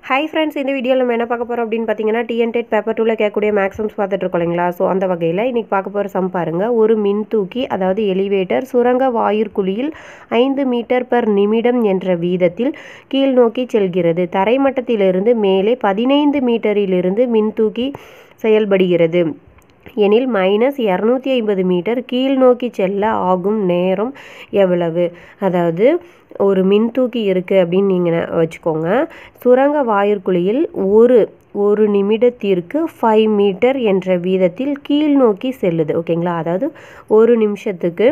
hi friends இந்த வீடியோவில் நம்ம என்ன பார்க்க போகிறோம் அப்படின்னு பார்த்தீங்கன்னா டிஎன்டெட் பேப்பர் டூவில் கேட்கக்கூடிய மேக்ஸிம்ஸ் பார்த்துட்டு இருக்கோம் இல்லைங்களா ஸோ அந்த வகையில் இன்றைக்கி பார்க்க போகிற சம் பாருங்கள் ஒரு மின் தூக்கி அதாவது எலிவேட்டர் சுரங்க வாயிற்குழியில் ஐந்து மீட்டர் பர் நிமிடம் என்ற வீதத்தில் கீழ் நோக்கி செல்கிறது தரைமட்டத்திலிருந்து மேலே பதினைந்து மீட்டரிலிருந்து மின் தூக்கி செயல்படுகிறது எனில் மைனஸ் இரநூத்தி ஐம்பது மீட்டர் கீழ் நோக்கி செல்ல ஆகும் நேரம் எவ்வளவு அதாவது ஒரு மின்தூக்கி இருக்குது அப்படின்னு நீங்கள் வச்சுக்கோங்க சுரங்க வாயிற்குழியில் ஒரு ஒரு நிமிடத்திற்கு ஃபைவ் மீட்டர் என்ற வீதத்தில் கீழ் நோக்கி செல்லுது ஓகேங்களா அதாவது ஒரு நிமிஷத்துக்கு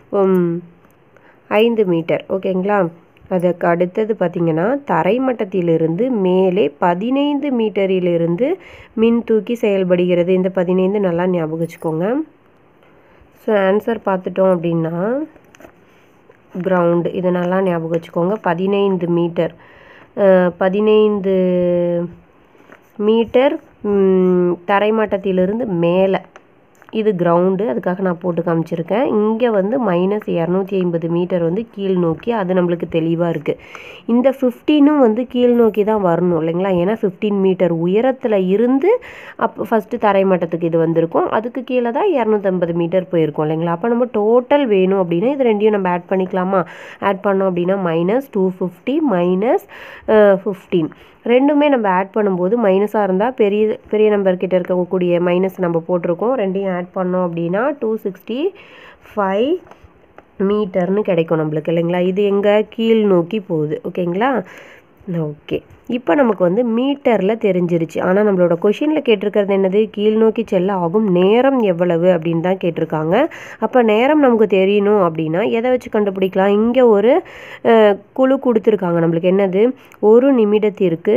ஐந்து மீட்டர் ஓகேங்களா அதுக்கு அடுத்தது பார்த்திங்கன்னா தரைமட்டத்திலிருந்து மேலே பதினைந்து மீட்டரிலிருந்து மின் தூக்கி செயல்படுகிறது இந்த பதினைந்து நல்லா ஞாபகம் வச்சுக்கோங்க ஸோ ஆன்சர் பார்த்துட்டோம் அப்படின்னா கிரவுண்டு இதை நல்லா ஞாபகம் வச்சுக்கோங்க பதினைந்து மீட்டர் பதினைந்து மீட்டர் தரைமட்டத்திலிருந்து மேலே இது கிரவுண்டு அதுக்காக நான் போட்டு காமிச்சிருக்கேன் இங்கே வந்து மைனஸ் இரநூத்தி ஐம்பது மீட்டர் வந்து கீழ் நோக்கி அது நம்மளுக்கு தெளிவாக இருக்குது இந்த ஃபிஃப்டீனும் வந்து கீழ் நோக்கி தான் வரணும் இல்லைங்களா ஏன்னா ஃபிஃப்டீன் மீட்டர் உயரத்தில் இருந்து அப்போ ஃபஸ்ட்டு தரைமட்டத்துக்கு இது வந்திருக்கும் அதுக்கு கீழே தான் இரநூத்தம்பது மீட்டர் போயிருக்கும் இல்லைங்களா அப்போ நம்ம டோட்டல் வேணும் அப்படின்னா இது ரெண்டையும் நம்ம ஆட் பண்ணிக்கலாமா ஆட் பண்ணோம் அப்படின்னா minus two fifty minus fifteen ரெண்டுமே நம்ம ஆட் பண்ணும்போது மைனஸாக இருந்தால் பெரிய பெரிய நம்பர்கிட்ட இருக்கக்கூடிய மைனஸ் நம்ம போட்டிருக்கோம் ரெண்டையும் ஆட் பண்ணோம் அப்படின்னா டூ சிக்ஸ்டி ஃபைவ் மீட்டர்னு கிடைக்கும் நம்மளுக்கு இல்லைங்களா இது எங்கே கீழ் நோக்கி போகுது ஓகேங்களா ஓகே இப்போ நமக்கு வந்து மீட்டரில் தெரிஞ்சிருச்சு ஆனால் நம்மளோட கொஷினில் கேட்டிருக்கிறது என்னது கீழ் நோக்கி செல்ல ஆகும் நேரம் எவ்வளவு அப்படின்னு தான் கேட்டிருக்காங்க அப்போ நேரம் நமக்கு தெரியணும் அப்படின்னா எதை வச்சு கண்டுபிடிக்கலாம் இங்கே ஒரு குழு கொடுத்துருக்காங்க நம்மளுக்கு என்னது ஒரு நிமிடத்திற்கு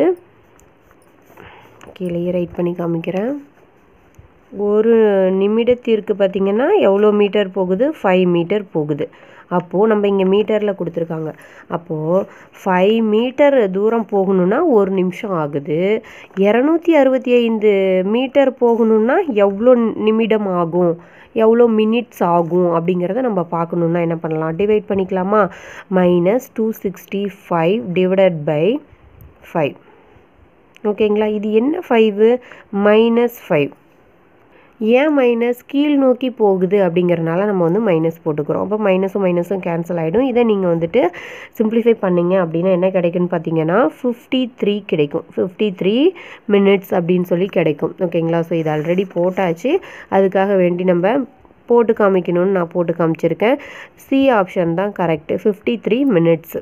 கீழே ரைட் பண்ணி காமிக்கிறேன் ஒரு நிமிடத்திற்கு பார்த்திங்கன்னா எவ்வளோ மீட்டர் போகுது ஃபைவ் மீட்டர் போகுது அப்போது நம்ம இங்கே மீட்டரில் கொடுத்துருக்காங்க அப்போது ஃபைவ் மீட்டர் தூரம் போகணுன்னா ஒரு நிமிஷம் ஆகுது இரநூத்தி அறுபத்தி ஐந்து மீட்டர் போகணுன்னா எவ்வளோ நிமிடம் ஆகும் எவ்வளோ மினிட்ஸ் ஆகும் அப்படிங்கிறத நம்ம பார்க்கணுன்னா என்ன பண்ணலாம் டிவைட் பண்ணிக்கலாமா minus two sixty five divided by five ஓகேங்களா இது என்ன ஃபைவு மைனஸ் ஃபைவ் ஏன் மைனஸ் கீழ் நோக்கி போகுது அப்படிங்கிறனால நம்ம வந்து மைனஸ் போட்டுக்கிறோம் அப்போ மைனஸும் மைனஸும் கேன்சல் ஆகிடும் இதை நீங்கள் வந்துட்டு சிம்பிளிஃபை பண்ணிங்க அப்படின்னா என்ன கிடைக்குன்னு பார்த்தீங்கன்னா ஃபிஃப்டி த்ரீ கிடைக்கும் ஃபிஃப்டி த்ரீ மினிட்ஸ் அப்படின்னு சொல்லி கிடைக்கும் ஓகேங்களா ஸோ இது ஆல்ரெடி போட்டாச்சு அதுக்காக வேண்டி நம்ம போட்டு காமிக்கணும்னு நான் போட்டு காமிச்சிருக்கேன் சி ஆப்ஷன் தான் correct fifty three minutes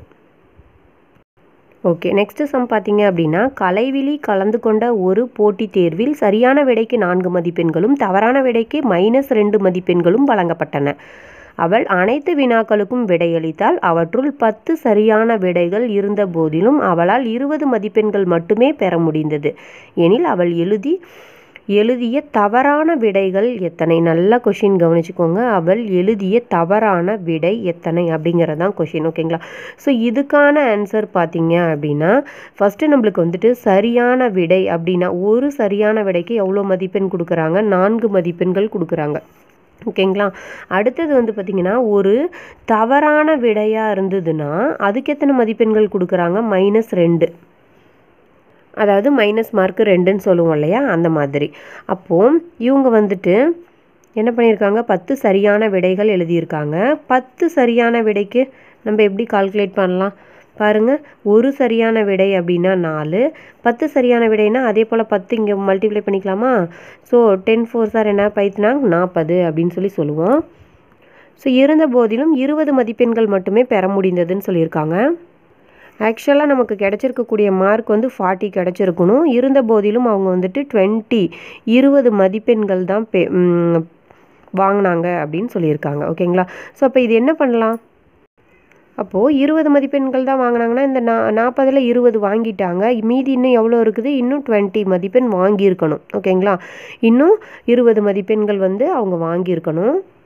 okay next sum பார்த்தீங்க அப்படின்னா கலைவிழி கலந்து கொண்ட ஒரு போட்டித் தேர்வில் சரியான விடைக்கு நான்கு மதிப்பெண்களும் தவறான விடைக்கு மைனஸ் ரெண்டு மதிப்பெண்களும் வழங்கப்பட்டன அவள் அனைத்து வினாக்களுக்கும் விடையளித்தால் அவற்றுள் பத்து சரியான விடைகள் இருந்த போதிலும் அவளால் இருபது மதிப்பெண்கள் மட்டுமே பெற முடிந்தது எனில் அவள் எழுதி எழுதிய தவறான விடைகள் எத்தனை நல்ல கொஷின் கவனிச்சுக்கோங்க அவள் எழுதிய தவறான விடை எத்தனை அப்படிங்கிறது தான் கொஷின் ஓகேங்களா ஸோ இதுக்கான ஆன்சர் பார்த்தீங்க அப்படின்னா ஃபஸ்ட்டு நம்மளுக்கு வந்துட்டு சரியான விடை அப்படின்னா ஒரு சரியான விடைக்கு எவ்வளோ மதிப்பெண் கொடுக்குறாங்க நான்கு மதிப்பெண்கள் கொடுக்குறாங்க ஓகேங்களா அடுத்தது வந்து பார்த்திங்கன்னா ஒரு தவறான விடையாக இருந்ததுன்னா அதுக்கு எத்தனை மதிப்பெண்கள் கொடுக்குறாங்க மைனஸ் ரெண்டு அதாவது மைனஸ் மார்க்கு ரெண்டுன்னு சொல்லுவோம் இல்லையா அந்த மாதிரி அப்போது இவங்க வந்துட்டு என்ன பண்ணியிருக்காங்க பத்து சரியான விடைகள் எழுதியிருக்காங்க பத்து சரியான விடைக்கு நம்ம எப்படி கால்குலேட் பண்ணலாம் பாருங்கள் ஒரு சரியான விடை அப்படின்னா நாலு பத்து சரியான விடைனா அதே போல் பத்து இங்கே மல்டிப்ளை பண்ணிக்கலாமா ஸோ டென் ஃபோர் சார் என்ன பைத்துனாங் நாற்பது அப்படின்னு சொல்லி சொல்லுவோம் ஸோ இருந்த போதிலும் இருபது மதிப்பெண்கள் மட்டுமே பெற முடிந்ததுன்னு சொல்லியிருக்காங்க ஆக்சுவலாக நமக்கு கிடச்சிருக்கக்கூடிய மார்க் வந்து ஃபார்ட்டி கிடச்சிருக்கணும் இருந்த போதிலும் அவங்க வந்துட்டு டுவெண்ட்டி இருபது மதிப்பெண்கள் தான் பெ வாங்கினாங்க அப்படின்னு சொல்லியிருக்காங்க ஓகேங்களா ஸோ அப்போ இது என்ன பண்ணலாம் அப்போது இருபது மதிப்பெண்கள் தான் வாங்கினாங்கன்னா இந்த நா நாற்பதில் இருபது வாங்கிட்டாங்க மீதி இன்னும் எவ்வளோ இருக்குது இன்னும் டுவெண்ட்டி மதிப்பெண் வாங்கியிருக்கணும் ஓகேங்களா இன்னும் இருபது மதிப்பெண்கள் வந்து அவங்க வாங்கியிருக்கணும்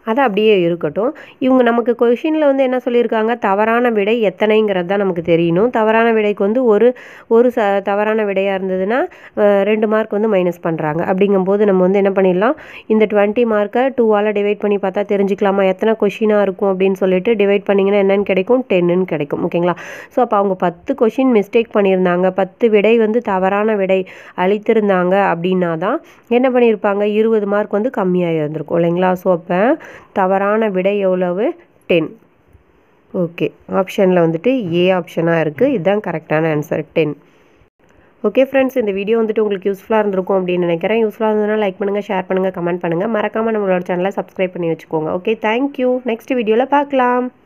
அது அப்படியே இருக்கட்டும் இவங்க நமக்கு கொஷினில் வந்து என்ன சொல்லியிருக்காங்க தவறான விடை எத்தனைங்கிறது தான் நமக்கு தெரியணும் தவறான விடைக்கு வந்து ஒரு ஒரு ச தவறான விடையாக இருந்ததுன்னா அஹ், ரெண்டு மார்க் வந்து மைனஸ் பண்ணுறாங்க அப்படிங்கும்போது நம்ம வந்து என்ன பண்ணிடலாம் இந்த டுவெண்ட்டி மார்க்கை டூவால் டிவைட் பண்ணி பார்த்தா தெரிஞ்சுக்கலாமா எத்தனை கொஷினாக இருக்கும் அப்படின்னு சொல்லிட்டு டிவைட் பண்ணிங்கன்னா என்னன்னு கிடைக்கும் டென்னுன்னு கிடைக்கும் ஓகேங்களா ஸோ அப்போ அவங்க பத்து கொஷின் மிஸ்டேக் பண்ணியிருந்தாங்க பத்து விடை வந்து தவறான விடை அளித்திருந்தாங்க அப்படின்னா தான் என்ன பண்ணியிருப்பாங்க இருபது மார்க் வந்து கம்மியாக இருந்திருக்கும் இல்லைங்களா ஸோ அப்போ தவறான விடை எவ்வளவு டென் ஓகே ஆப்ஷனில் வந்துட்டு ஏ ஆப்ஷனாக இருக்குது இதுதான் கரெக்டான ஆன்சர் டென் ஓகே ஃப்ரெண்ட்ஸ் இந்த வீடியோ வந்துட்டு உங்களுக்கு யூஸ்ஃபுல்லாக இருந்திருக்கும் அப்படின்னு நினைக்கிறேன் யூஸ்ஃபுல்லாக இருந்ததுன்னா லைக் பண்ணுங்கள் ஷேர் பண்ணுங்கள் கமெண்ட் பண்ணுங்கள் மறக்காமல் நம்மளோட சேனலை சப்ஸ்கிரைப் பண்ணி வச்சுக்கோங்க ஓகே தேங்க்யூ நெக்ஸ்ட் வீடியோவில் பார்க்கலாம்